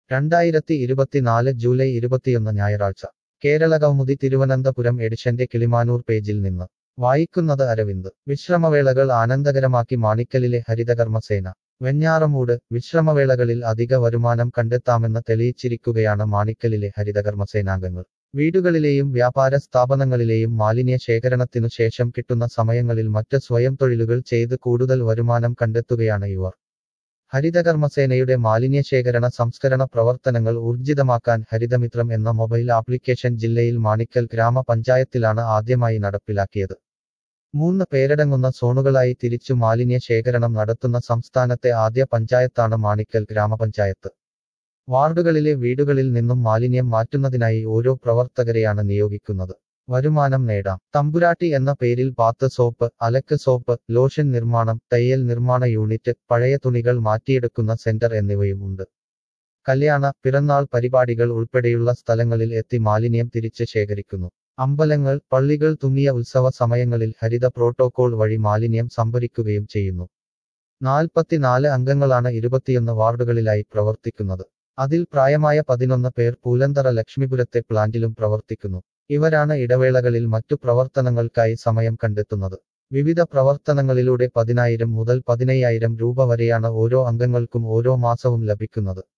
രണ്ടായിരത്തി ഇരുപത്തിനാല് ജൂലൈ ഇരുപത്തിയൊന്ന് ഞായറാഴ്ച കേരള കൗമുദി തിരുവനന്തപുരം എഡിഷന്റെ കിളിമാനൂർ പേജിൽ നിന്ന് വായിക്കുന്നത് അരവിന്ദ് വിശ്രമവേളകൾ ആനന്ദകരമാക്കി മാണിക്കലിലെ ഹരിതകർമ്മസേന വെഞ്ഞാറമൂട് വിശ്രമവേളകളിൽ അധിക വരുമാനം കണ്ടെത്താമെന്ന് തെളിയിച്ചിരിക്കുകയാണ് മാണിക്കലിലെ ഹരിതകർമ്മസേനാംഗങ്ങൾ വീടുകളിലെയും വ്യാപാര സ്ഥാപനങ്ങളിലെയും മാലിന്യ ശേഖരണത്തിനു ശേഷം കിട്ടുന്ന സമയങ്ങളിൽ മറ്റ് സ്വയം തൊഴിലുകൾ ചെയ്ത് കൂടുതൽ വരുമാനം കണ്ടെത്തുകയാണ് ഇവർ ഹരിതകർമ്മസേനയുടെ മാലിന്യ ശേഖരണ സംസ്കരണ പ്രവർത്തനങ്ങൾ ഊർജിതമാക്കാൻ ഹരിതമിത്രം എന്ന മൊബൈൽ ആപ്ലിക്കേഷൻ ജില്ലയിൽ മാണിക്കൽ ഗ്രാമപഞ്ചായത്തിലാണ് ആദ്യമായി നടപ്പിലാക്കിയത് മൂന്ന് പേരടങ്ങുന്ന സോണുകളായി തിരിച്ചു മാലിന്യ ശേഖരണം നടത്തുന്ന സംസ്ഥാനത്തെ ആദ്യ പഞ്ചായത്താണ് മാണിക്കൽ ഗ്രാമപഞ്ചായത്ത് വാർഡുകളിലെ വീടുകളിൽ നിന്നും മാലിന്യം മാറ്റുന്നതിനായി ഓരോ പ്രവർത്തകരെയാണ് നിയോഗിക്കുന്നത് വരുമാനം നേടാം തമ്പുരാട്ടി എന്ന പേരിൽ ബാത്ത് സോപ്പ് അലക്ക് സോപ്പ് ലോഷൻ നിർമ്മാണം തയ്യൽ നിർമ്മാണ യൂണിറ്റ് പഴയ തുണികൾ മാറ്റിയെടുക്കുന്ന സെന്റർ എന്നിവയും ഉണ്ട് കല്യാണ പിറന്നാൾ പരിപാടികൾ ഉൾപ്പെടെയുള്ള സ്ഥലങ്ങളിൽ എത്തി മാലിന്യം തിരിച്ച് ശേഖരിക്കുന്നു അമ്പലങ്ങൾ പള്ളികൾ തുങ്ങിയ ഉത്സവ സമയങ്ങളിൽ ഹരിത പ്രോട്ടോകോൾ വഴി മാലിന്യം സംഭരിക്കുകയും ചെയ്യുന്നു നാൽപ്പത്തിനാല് അംഗങ്ങളാണ് ഇരുപത്തിയൊന്ന് വാർഡുകളിലായി പ്രവർത്തിക്കുന്നത് അതിൽ പ്രായമായ പതിനൊന്ന് പേർ പൂലന്തറ ലക്ഷ്മിപുരത്തെ പ്ലാന്റിലും പ്രവർത്തിക്കുന്നു ഇവരാണ് ഇടവേളകളിൽ മറ്റു പ്രവർത്തനങ്ങൾക്കായി സമയം കണ്ടെത്തുന്നത് വിവിധ പ്രവർത്തനങ്ങളിലൂടെ പതിനായിരം മുതൽ പതിനയ്യായിരം രൂപ വരെയാണ് ഓരോ അംഗങ്ങൾക്കും ഓരോ മാസവും ലഭിക്കുന്നത്